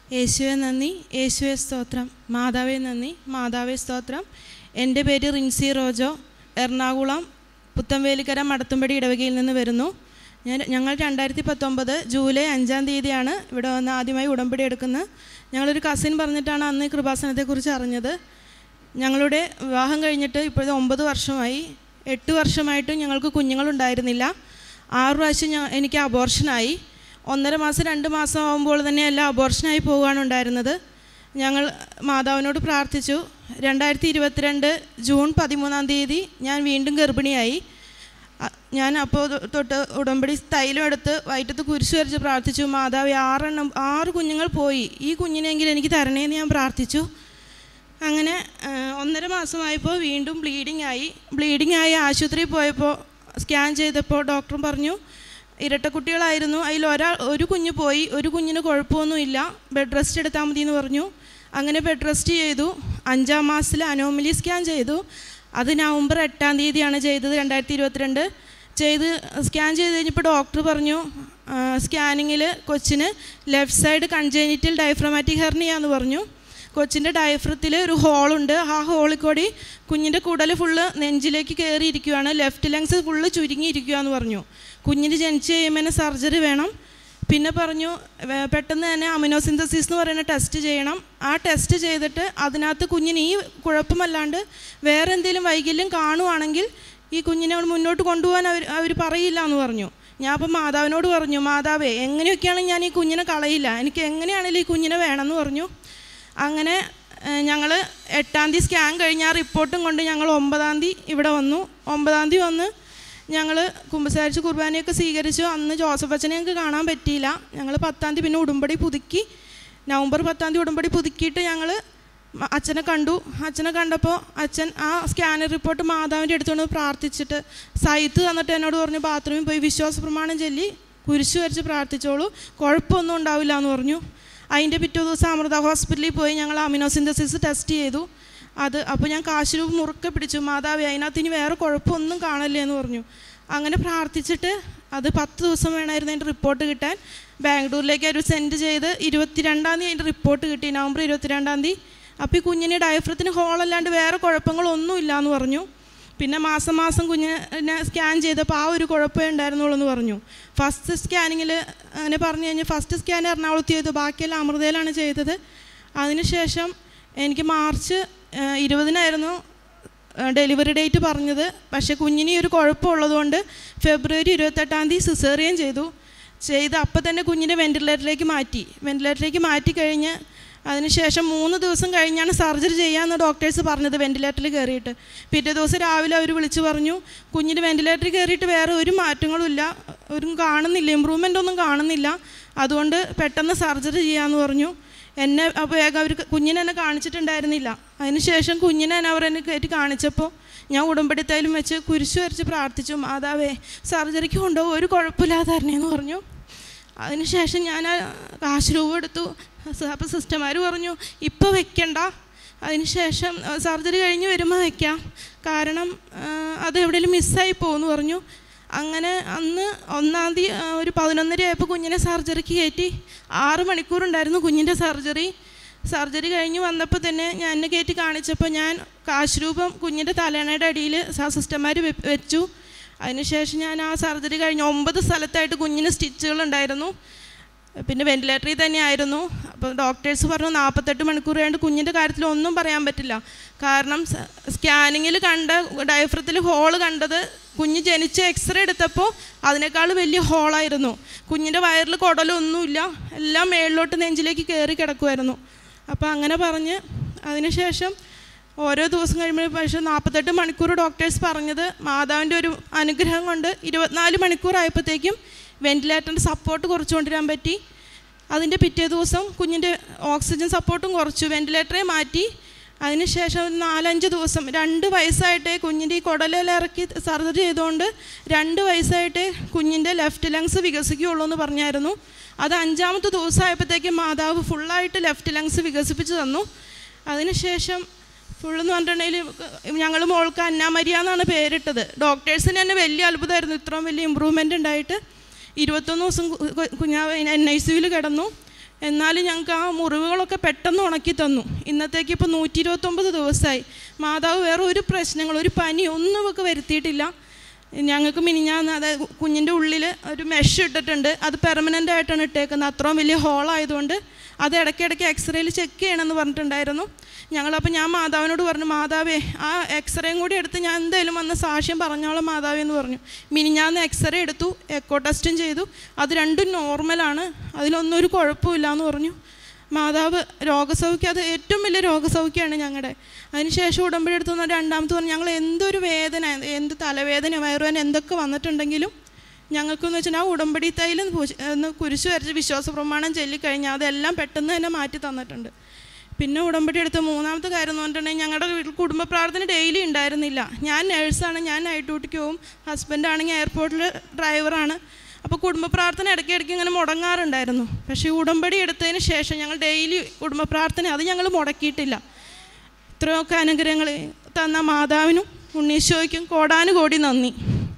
യേശുവെ നന്ദി യേശുവെ സ്തോത്രം മാതാവേ നന്ദി മാതാവേ സ്തോത്രം എൻ്റെ പേര് റിൻസി റോജോ എറണാകുളം പുത്തൻവേലിക്കര മടത്തുംപടി ഇടവകയിൽ നിന്ന് വരുന്നു ഞാൻ ഞങ്ങൾ രണ്ടായിരത്തി പത്തൊമ്പത് ജൂലൈ അഞ്ചാം തീയതിയാണ് ഇവിടെ വന്ന് ആദ്യമായി ഉടമ്പടി എടുക്കുന്നത് ഞങ്ങളൊരു കസിൻ പറഞ്ഞിട്ടാണ് അന്ന് ഈ കൃപാസനത്തെക്കുറിച്ച് അറിഞ്ഞത് ഞങ്ങളുടെ വിവാഹം കഴിഞ്ഞിട്ട് ഇപ്പോഴത്തെ ഒമ്പത് വർഷമായി എട്ട് വർഷമായിട്ടും ഞങ്ങൾക്ക് കുഞ്ഞുങ്ങളുണ്ടായിരുന്നില്ല ആറ് പ്രാവശ്യം ഞാൻ എനിക്ക് അബോർഷനായി ഒന്നര മാസം രണ്ട് മാസം ആകുമ്പോൾ തന്നെ എല്ലാം അബോർഷനായി പോവുകയാണ് ഉണ്ടായിരുന്നത് ഞങ്ങൾ മാതാവിനോട് പ്രാർത്ഥിച്ചു രണ്ടായിരത്തി ഇരുപത്തിരണ്ട് ജൂൺ പതിമൂന്നാം തീയതി ഞാൻ വീണ്ടും ഗർഭിണിയായി അ- ഞാൻ അപ്പോൾ തൊട്ട് ഉടമ്പടി തൈലം എടുത്ത് വയറ്റത്ത് കുരിശ് വരച്ച് പ്രാർത്ഥിച്ചു മാതാവ് ആറെണ്ണം ആറ് കുഞ്ഞുങ്ങൾ പോയി ഈ കുഞ്ഞിനെങ്കിലും എനിക്ക് തരണേന്ന് ഞാൻ പ്രാർത്ഥിച്ചു അങ്ങനെ ആ, ഒന്നര മാസമായപ്പോൾ വീണ്ടും ബ്ലീഡിംഗ് ആയി ബ്ലീഡിംഗ് ആയി ആശുപത്രിയിൽ പോയപ്പോൾ സ്കാൻ ചെയ്തപ്പോൾ ഡോക്ടർ പറഞ്ഞു ഇരട്ടക്കുട്ടികളായിരുന്നു അതിൽ ഒരാൾ ഒരു കുഞ്ഞ് പോയി ഒരു കുഞ്ഞിന് കുഴപ്പമൊന്നുമില്ല ബെഡ് റെസ്റ്റ് എടുത്താൽ മതി എന്ന് പറഞ്ഞു അങ്ങനെ ബെഡ് റെസ്റ്റ് ചെയ്തു അഞ്ചാം മാസത്തിൽ അനോമലി സ്കാൻ ചെയ്തു അത് നവംബർ എട്ടാം തീയതിയാണ് ചെയ്തത് രണ്ടായിരത്തി ഇരുപത്തിരണ്ട് ചെയ്ത് സ്കാൻ ചെയ്ത് കഴിഞ്ഞപ്പോൾ ഡോക്ടർ പറഞ്ഞു സ്കാനിങ്ങിൽ കൊച്ചിന് left side congenital diaphragmatic hernia എന്ന് പറഞ്ഞു കൊച്ചിൻ്റെ ഡയഫ്രത്തിൽ ഒരു ഹോളുണ്ട് ആ ഹോളിൽ കൂടി കുഞ്ഞിൻ്റെ കുടൽ ഫുള്ള് നെഞ്ചിലേക്ക് കയറിയിരിക്കുകയാണ് ലെഫ്റ്റ് ലങ്സ് ഫുള്ള് ചുരുങ്ങിയിരിക്കുക എന്ന് പറഞ്ഞു കുഞ്ഞിന് ജനിച്ച് കഴിയുമ്പോൾ തന്നെ സർജറി വേണം പിന്നെ പറഞ്ഞു വേ- പെട്ടെന്ന് തന്നെ അമിനോസിന്തസിസ് എന്ന് പറയുന്ന ടെസ്റ്റ് ചെയ്യണം ആ ടെസ്റ്റ് ചെയ്തിട്ട് അതിനകത്ത് കുഞ്ഞിന് ഈ കുഴപ്പമല്ലാണ്ട് വേറെ എന്തെങ്കിലും വൈകല്യം കാണുവാണെങ്കിൽ ഈ കുഞ്ഞിനെ അവിടെ മുന്നോട്ട് കൊണ്ടുപോകാൻ അവർ അവർ പറയില്ല എന്ന് പറഞ്ഞു ഞാൻ അപ്പം മാതാവിനോട് പറഞ്ഞു മാതാവേ എങ്ങനെയൊക്കെയാണെങ്കിൽ ഞാൻ ഈ കുഞ്ഞിനെ കളയില്ല എനിക്ക് എങ്ങനെയാണെങ്കിലും ഈ കുഞ്ഞിനെ വേണമെന്ന് പറഞ്ഞു അങ്ങനെ ഞങ്ങൾ എട്ടാം തീയതി സ്കാൻ കഴിഞ്ഞ് ആ റിപ്പോർട്ടും കൊണ്ട് ഞങ്ങൾ ഒമ്പതാം തീയതി ഇവിടെ വന്നു ഒമ്പതാം തീയതി വന്ന് ഞങ്ങൾ കുമ്പസാരിച്ച് കുർബാനയൊക്കെ സ്വീകരിച്ചു അന്ന് ജോസഫ് അച്ഛനെ ഞങ്ങൾക്ക് കാണാൻ പറ്റിയില്ല ഞങ്ങൾ പത്താം തീയതി പിന്നെ ഉടുമ്പടി പുതുക്കി നവംബർ പത്താം തീയതി ഉടമ്പടി പുതുക്കിയിട്ട് ഞങ്ങൾ അച്ഛനെ കണ്ടു അച്ഛനെ കണ്ടപ്പോൾ അച്ഛൻ ആ സ്കാനർ റിപ്പോർട്ട് മാതാവിൻ്റെ അടുത്തുകൊണ്ട് പ്രാർത്ഥിച്ചിട്ട് സൈത്ത് തന്നിട്ട് എന്നോട് പറഞ്ഞു ബാത്റൂമിൽ പോയി വിശ്വാസ പ്രമാണം ചൊല്ലി കുരിശ് വരച്ച് പ്രാർത്ഥിച്ചോളൂ കുഴപ്പമൊന്നും ഉണ്ടാവില്ല എന്ന് പറഞ്ഞു അതിൻ്റെ പിറ്റേ ദിവസം അമൃത ഹോസ്പിറ്റലിൽ പോയി ഞങ്ങൾ അമിനോസിന്തസിസ് ടെസ്റ്റ് ചെയ്തു അത് അപ്പോൾ ഞാൻ കാശുരൂപ് മുറുക്കെ പിടിച്ചു മാതാവേ അതിനകത്ത് ഇനി വേറെ കുഴപ്പമൊന്നും കാണല്ലേ എന്ന് പറഞ്ഞു അങ്ങനെ പ്രാർത്ഥിച്ചിട്ട് അത് പത്ത് ദിവസം വേണമായിരുന്നു അതിൻ്റെ റിപ്പോർട്ട് കിട്ടാൻ ബാംഗ്ലൂരിലേക്ക് ഒരു സെൻഡ് ചെയ്ത് ഇരുപത്തിരണ്ടാം തീയതി അതിൻ്റെ റിപ്പോർട്ട് കിട്ടി നവംബർ ഇരുപത്തിരണ്ടാം തീയതി അപ്പോൾ ഈ കുഞ്ഞിന് ഡയഫ്രത്തിന് ഹോളല്ലാണ്ട് വേറെ കുഴപ്പങ്ങളൊന്നും ഇല്ല എന്ന് പറഞ്ഞു പിന്നെ മാസം മാസം കുഞ്ഞിനെ സ്കാൻ ചെയ്തപ്പോൾ ആ ഒരു കുഴപ്പമേ ഉണ്ടായിരുന്നുള്ളൂ എന്ന് പറഞ്ഞു ഫസ്റ്റ് സ്കാനിങ്ങിൽ അങ്ങനെ പറഞ്ഞു കഴിഞ്ഞാൽ ഫസ്റ്റ് സ്കാൻ എറണാകുളത്ത് ചെയ്തു ബാക്കിയെല്ലാം അമൃതയിലാണ് ചെയ്തത് അതിനുശേഷം എനിക്ക് മാർച്ച് ആ, ഇരുപതിനായിരുന്നു ഡെലിവറി ഡേറ്റ് പറഞ്ഞത് പക്ഷേ കുഞ്ഞിന് ഈ ഒരു കുഴപ്പമുള്ളതുകൊണ്ട് ഫെബ്രുവരി ഇരുപത്തെട്ടാം തീയതി സിസേറിയൻ ചെയ്തു ചെയ്ത് അപ്പം തന്നെ കുഞ്ഞിനെ വെൻറ്റിലേറ്ററിലേക്ക് മാറ്റി വെൻറ്റിലേറ്ററിലേക്ക് മാറ്റി കഴിഞ്ഞ് അതിനുശേഷം മൂന്ന് ദിവസം കഴിഞ്ഞാണ് സർജറി ചെയ്യാമെന്ന് ഡോക്ടേഴ്സ് പറഞ്ഞത് വെൻറ്റിലേറ്ററിൽ കയറിയിട്ട് പിറ്റേ ദിവസം രാവിലെ അവർ വിളിച്ചു പറഞ്ഞു കുഞ്ഞിന് വെൻറ്റിലേറ്ററിൽ കയറിയിട്ട് വേറെ ഒരു മാറ്റങ്ങളും ഇല്ല ഒരു കാണുന്നില്ല ഇമ്പ്രൂവ്മെൻ്റ് ഒന്നും കാണുന്നില്ല അതുകൊണ്ട് പെട്ടെന്ന് സർജറി ചെയ്യാമെന്ന് പറഞ്ഞു എന്നെ അപ്പോൾ വേഗം അവർ കുഞ്ഞിനെ എന്നെ കാണിച്ചിട്ടുണ്ടായിരുന്നില്ല അതിനുശേഷം കുഞ്ഞിനെ എന്നെ അവർ എന്നെ കയറ്റി കാണിച്ചപ്പോൾ ഞാൻ ഉടമ്പടിത്തൈലും വെച്ച് കുരിശ് വരച്ച് പ്രാർത്ഥിച്ചു മാതാവേ സർജറിക്ക് കൊണ്ടുപോകും ഒരു കുഴപ്പമില്ലാതെ തരണേന്ന് പറഞ്ഞു അതിനുശേഷം ഞാൻ ആ കാശ് രൂപ എടുത്തു അപ്പോൾ സിസ്റ്റർമാർ പറഞ്ഞു ഇപ്പോൾ വെക്കണ്ട അതിനുശേഷം സർജറി കഴിഞ്ഞ് വരുമ്പോൾ വെക്കാം കാരണം ആ, അത് എവിടെയെങ്കിലും മിസ്സായി പോകുമെന്ന് പറഞ്ഞു അങ്ങനെ അന്ന് ഒന്നാം തീയതി ആ, ഒരു പതിനൊന്നര ആയപ്പോൾ കുഞ്ഞിനെ സർജറിക്ക് കയറ്റി ആറ് മണിക്കൂറുണ്ടായിരുന്നു കുഞ്ഞിൻ്റെ സർജറി സർജറി കഴിഞ്ഞ് വന്നപ്പോൾ തന്നെ ഞാൻ എന്നെ കയറ്റി കാണിച്ചപ്പോൾ ഞാൻ കാശ് രൂപം കുഞ്ഞിൻ്റെ തലേണയുടെ അടിയിൽ സിസ്റ്റർമാർ വെച്ചു അതിനുശേഷം ഞാൻ ആ സർജറി കഴിഞ്ഞ് ഒമ്പത് സ്ഥലത്തായിട്ട് കുഞ്ഞിന് സ്റ്റിച്ചുകൾ ഉണ്ടായിരുന്നു പിന്നെ വെൻറ്റിലേറ്ററിൽ തന്നെയായിരുന്നു അപ്പോൾ ഡോക്ടേഴ്സ് പറഞ്ഞു നാൽപ്പത്തെട്ട് മണിക്കൂർ കഴിഞ്ഞ് കുഞ്ഞിൻ്റെ കാര്യത്തിൽ ഒന്നും പറയാൻ പറ്റില്ല കാരണം സ്കാനിങ്ങിൽ കണ്ട ഡയഫ്രത്തിൽ ഹോള് കണ്ടത് കുഞ്ഞ് ജനിച്ച് എക്സ്റേ എടുത്തപ്പോൾ അതിനേക്കാൾ വലിയ ഹോളായിരുന്നു കുഞ്ഞിൻ്റെ വയറിൽ കുടലൊന്നുമില്ല എല്ലാം മേളിലോട്ട് നെഞ്ചിലേക്ക് കയറി കിടക്കുമായിരുന്നു അപ്പോൾ അങ്ങനെ പറഞ്ഞ് അതിനുശേഷം ഓരോ ദിവസം കഴിയുമ്പോൾ പക്ഷേ നാൽപ്പത്തെട്ട് മണിക്കൂർ ഡോക്ടേഴ്സ് പറഞ്ഞത് മാതാവിൻ്റെ ഒരു അനുഗ്രഹം കൊണ്ട് ഇരുപത്തിനാല് മണിക്കൂർ ആയപ്പോഴത്തേക്കും വെൻറ്റിലേറ്ററിൻ്റെ സപ്പോർട്ട് കുറച്ച് കൊണ്ടുവരാൻ പറ്റി അതിൻ്റെ പിറ്റേ ദിവസം കുഞ്ഞിൻ്റെ ഓക്സിജൻ സപ്പോർട്ടും കുറച്ചു വെൻറ്റിലേറ്ററെ മാറ്റി അതിനുശേഷം ഒരു നാലഞ്ച് ദിവസം രണ്ട് വയസ്സായിട്ടേ കുഞ്ഞിൻ്റെ ഈ കുടലെല്ലാം ഇറക്കി സർജറി ചെയ്തുകൊണ്ട് രണ്ട് വയസ്സായിട്ടേ കുഞ്ഞിൻ്റെ ലെഫ്റ്റ് ലങ്സ് വികസിക്കുകയുള്ളൂ എന്ന് പറഞ്ഞായിരുന്നു അത് അഞ്ചാമത്തെ ദിവസമായപ്പോഴത്തേക്കും മാതാവ് ഫുള്ളായിട്ട് ലെഫ്റ്റ് ലങ്സ് വികസിപ്പിച്ച് തന്നു അതിനുശേഷം ഫുള്ളെന്ന് പറഞ്ഞിട്ടുണ്ടെങ്കിൽ ഞങ്ങൾ മോൾക്ക് അന്നാമരിയ എന്നാണ് പേരിട്ടത് ഡോക്ടേഴ്സിന് തന്നെ വലിയ അത്ഭുതമായിരുന്നു ഇത്രയും വലിയ ഇമ്പ്രൂവ്മെൻ്റ് ഉണ്ടായിട്ട് ഇരുപത്തൊന്ന് ദിവസം കു- കു- കുഞ്ഞാവ് എൻ ഐ സിയിൽ കിടന്നു എന്നാലും ഞങ്ങൾക്ക് ആ മുറിവുകളൊക്കെ പെട്ടെന്ന് ഉണക്കി തന്നു ഇന്നത്തേക്ക് ഇപ്പോൾ നൂറ്റി ഇരുപത്തൊമ്പത് ദിവസമായി മാതാവ് വേറെ ഒരു പ്രശ്നങ്ങൾ ഒരു പനി ഒന്നും ഒക്കെ വരുത്തിയിട്ടില്ല ഞങ്ങൾക്ക് മിനിഞ്ഞാന്ന് അതായത് കുഞ്ഞിൻ്റെ ഉള്ളിൽ ഒരു മെഷ് ഇട്ടിട്ടുണ്ട് അത് പെർമനൻ്റ് ആയിട്ടാണ് ഇട്ടേക്കുന്നത് അത്രയും വലിയ ഹോളായതുകൊണ്ട് അത് ഇടയ്ക്കിടയ്ക്ക് എക്സ്റേയിൽ ചെക്ക് ചെയ്യണമെന്ന് പറഞ്ഞിട്ടുണ്ടായിരുന്നു ഞങ്ങളപ്പോൾ ഞാൻ മാതാവിനോട് പറഞ്ഞു മാതാവേ ആ എക്സ്റേയും കൂടി എടുത്ത് ഞാൻ എന്തായാലും വന്ന് സാക്ഷ്യം പറഞ്ഞോളാം മാതാവേ എന്ന് പറഞ്ഞു മിനിഞ്ഞാന്ന് എക്സ്റേ എടുത്തു എക്കോ ടെസ്റ്റും ചെയ്തു അത് രണ്ടും നോർമലാണ് അതിലൊന്നും ഒരു കുഴപ്പമില്ല എന്ന് പറഞ്ഞു മാതാവ് രോഗസൗഖ്യം അത് ഏറ്റവും വലിയ രോഗസൗഖ്യമാണ് ഞങ്ങളുടെ അതിനുശേഷം ഉടമ്പടി എടുത്തു വന്ന രണ്ടാമത്തെ പറഞ്ഞു ഞങ്ങൾ എന്തൊരു വേദന എന്ത് തലവേദന വയറുവേദന എന്തൊക്കെ വന്നിട്ടുണ്ടെങ്കിലും ഞങ്ങൾക്കെന്ന് വെച്ചാൽ ആ ഉടമ്പടി തൈലും ഒന്ന് കുരിശ് വരച്ച് വിശ്വാസ പ്രമാണം ചൊല്ലിക്കഴിഞ്ഞാൽ അതെല്ലാം പെട്ടെന്ന് തന്നെ മാറ്റി തന്നിട്ടുണ്ട് പിന്നെ ഉടമ്പടി എടുത്ത മൂന്നാമത്തെ കാര്യം എന്ന് പറഞ്ഞിട്ടുണ്ടെങ്കിൽ ഞങ്ങളുടെ വീട്ടിൽ കുടുംബ പ്രാർത്ഥന ഡെയിലി ഉണ്ടായിരുന്നില്ല ഞാൻ നേഴ്സാണ് ഞാൻ നൈറ്റ് ഡ്യൂട്ടിക്ക് പോവും ഹസ്ബൻഡ് ആണെങ്കിൽ എയർപോർട്ടിൽ ഡ്രൈവറാണ് അപ്പോൾ കുടുംബ പ്രാർത്ഥന ഇടയ്ക്ക് ഇടയ്ക്ക് ഇങ്ങനെ മുടങ്ങാറുണ്ടായിരുന്നു പക്ഷേ ഈ ഉടമ്പടി എടുത്തതിന് ശേഷം ഞങ്ങൾ ഡെയിലി കുടുംബ പ്രാർത്ഥന അത് ഞങ്ങൾ മുടക്കിയിട്ടില്ല ഇത്രയൊക്കെ അനുഗ്രഹങ്ങൾ തന്ന മാതാവിനും ഉണ്ണീശോയ്ക്കും കോടാനുകോടി നന്ദി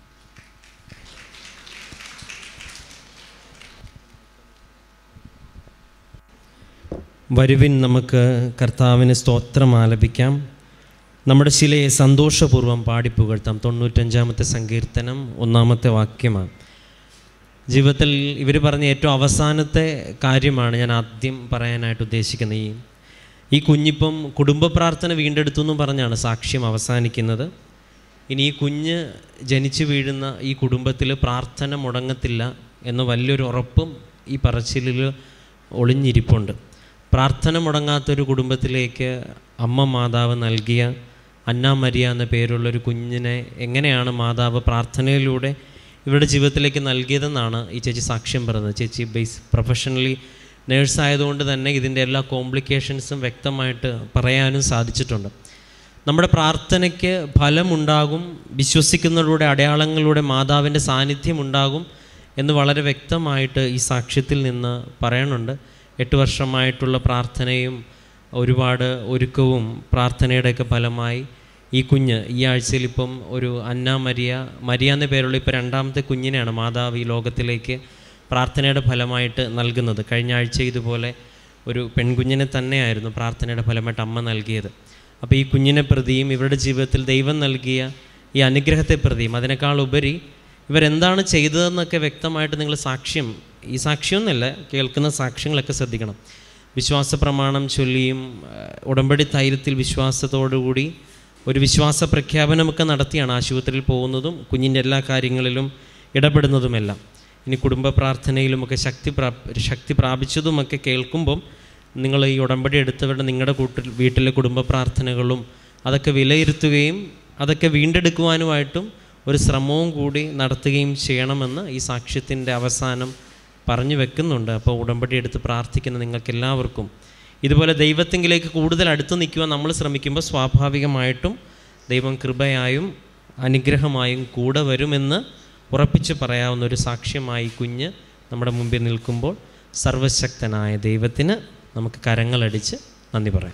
വരുവിൻ നമുക്ക് കർത്താവിന് സ്തോത്രം ആലപിക്കാം നമ്മുടെ ശിലയെ സന്തോഷപൂർവ്വം പാടിപ്പുകഴ്ത്താം തൊണ്ണൂറ്റഞ്ചാമത്തെ സങ്കീർത്തനം ഒന്നാമത്തെ വാക്യമാണ് ജീവിതത്തിൽ ഇവർ പറഞ്ഞ ഏറ്റവും അവസാനത്തെ കാര്യമാണ് ഞാൻ ആദ്യം പറയാനായിട്ട് ഉദ്ദേശിക്കുന്നത് ഈ ഈ കുഞ്ഞിപ്പം കുടുംബ പ്രാർത്ഥന വീണ്ടെടുത്തു എന്നും പറഞ്ഞാണ് സാക്ഷ്യം അവസാനിക്കുന്നത് ഇനി ഈ കുഞ്ഞ് ജനിച്ചു വീഴുന്ന ഈ കുടുംബത്തിൽ പ്രാർത്ഥന മുടങ്ങത്തില്ല എന്ന വലിയൊരു ഉറപ്പും ഈ പറച്ചിലിൽ ഒളിഞ്ഞിരിപ്പുണ്ട് പ്രാർത്ഥന മുടങ്ങാത്തൊരു കുടുംബത്തിലേക്ക് അമ്മ മാതാവ് നൽകിയ അന്ന മരിയ എന്ന പേരുള്ള ഒരു കുഞ്ഞിനെ എങ്ങനെയാണ് മാതാവ് പ്രാർത്ഥനയിലൂടെ ഇവരുടെ ജീവിതത്തിലേക്ക് നൽകിയതെന്നാണ് ഈ ചേച്ചി സാക്ഷ്യം പറയുന്നത് ചേച്ചി ബേസ് പ്രൊഫഷണലി നേഴ്സ് ആയതുകൊണ്ട് തന്നെ ഇതിൻ്റെ എല്ലാ കോംപ്ലിക്കേഷൻസും വ്യക്തമായിട്ട് പറയാനും സാധിച്ചിട്ടുണ്ട് നമ്മുടെ പ്രാർത്ഥനയ്ക്ക് ഫലമുണ്ടാകും വിശ്വസിക്കുന്നതിലൂടെ അടയാളങ്ങളിലൂടെ മാതാവിൻ്റെ സാന്നിധ്യം ഉണ്ടാകും എന്ന് വളരെ വ്യക്തമായിട്ട് ഈ സാക്ഷ്യത്തിൽ നിന്ന് പറയുന്നുണ്ട് എട്ട് വർഷമായിട്ടുള്ള പ്രാർത്ഥനയും ഒരുപാട് ഒരുക്കവും പ്രാർത്ഥനയുടെയൊക്കെ ഫലമായി ഈ കുഞ്ഞ് ഈ ആഴ്ചയിൽ ഇപ്പം ഒരു അന്ന മരിയ മരിയ എന്ന പേരുള്ള ഇപ്പോൾ രണ്ടാമത്തെ കുഞ്ഞിനെയാണ് മാതാവ് ഈ ലോകത്തിലേക്ക് പ്രാർത്ഥനയുടെ ഫലമായിട്ട് നൽകുന്നത് കഴിഞ്ഞ ആഴ്ച ഇതുപോലെ ഒരു പെൺകുഞ്ഞിനെ തന്നെയായിരുന്നു പ്രാർത്ഥനയുടെ ഫലമായിട്ട് അമ്മ നൽകിയത് അപ്പോൾ ഈ കുഞ്ഞിനെ പ്രതിയും ഇവരുടെ ജീവിതത്തിൽ ദൈവം നൽകിയ ഈ അനുഗ്രഹത്തെ പ്രതിയും അതിനേക്കാൾ ഉപരി ഇവരെന്താണ് ചെയ്തതെന്നൊക്കെ വ്യക്തമായിട്ട് നിങ്ങൾ സാക്ഷ്യം ഈ സാക്ഷ്യമൊന്നുമല്ല കേൾക്കുന്ന സാക്ഷ്യങ്ങളൊക്കെ ശ്രദ്ധിക്കണം വിശ്വാസ പ്രമാണം ചൊല്ലിയും ഏഹ്, ഉടമ്പടി തൈരത്തിൽ വിശ്വാസത്തോടുകൂടി ഒരു വിശ്വാസ പ്രഖ്യാപനമൊക്കെ നടത്തിയാണ് ആശുപത്രിയിൽ പോകുന്നതും കുഞ്ഞിൻ്റെ എല്ലാ കാര്യങ്ങളിലും ഇടപെടുന്നതുമെല്ലാം ഇനി കുടുംബ പ്രാർത്ഥനയിലുമൊക്കെ ശക്തി പ്രാ ശക്തി പ്രാപിച്ചതുമൊക്കെ കേൾക്കുമ്പം നിങ്ങൾ ഈ ഉടമ്പടി എടുത്തവരുടെ നിങ്ങളുടെ കൂട്ടിൽ വീട്ടിലെ കുടുംബ പ്രാർത്ഥനകളും അതൊക്കെ വിലയിരുത്തുകയും അതൊക്കെ വീണ്ടെടുക്കുവാനുമായിട്ടും ഒരു ശ്രമവും കൂടി നടത്തുകയും ചെയ്യണമെന്ന് ഈ സാക്ഷ്യത്തിൻ്റെ അവസാനം പറഞ്ഞു വെക്കുന്നുണ്ട് അപ്പോൾ ഉടമ്പടി എടുത്ത് പ്രാർത്ഥിക്കുന്ന നിങ്ങൾക്ക് എല്ലാവർക്കും ഇതുപോലെ ദൈവത്തെങ്കിലേക്ക് കൂടുതൽ അടുത്ത് നിൽക്കുവാൻ നമ്മൾ ശ്രമിക്കുമ്പോൾ സ്വാഭാവികമായിട്ടും ദൈവം കൃപയായും അനുഗ്രഹമായും കൂടെ വരുമെന്ന് ഉറപ്പിച്ച് പറയാവുന്ന ഒരു സാക്ഷ്യമായി കുഞ്ഞ് നമ്മുടെ മുമ്പിൽ നിൽക്കുമ്പോൾ സർവശക്തനായ ദൈവത്തിന് നമുക്ക് കരങ്ങളടിച്ച് നന്ദി പറയാം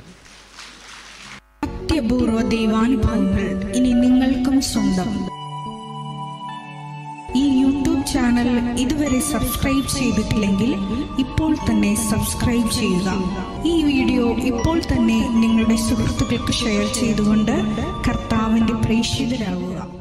അത്യപൂർവ ദൈവാനുഭവങ്ങൾ ഇനി നിങ്ങൾക്കും സ്വന്തം ഈ യൂട്യൂബ് ചാനൽ ഇതുവരെ സബ്സ്ക്രൈബ് ചെയ്തിട്ടില്ലെങ്കിൽ ഇപ്പോൾ തന്നെ സബ്സ്ക്രൈബ് ചെയ്യുക ഈ വീഡിയോ ഇപ്പോൾ തന്നെ നിങ്ങളുടെ സുഹൃത്തുക്കൾക്ക് ഷെയർ ചെയ്തുകൊണ്ട് കർത്താവിന്റെ പ്രേക്ഷിതരാകുക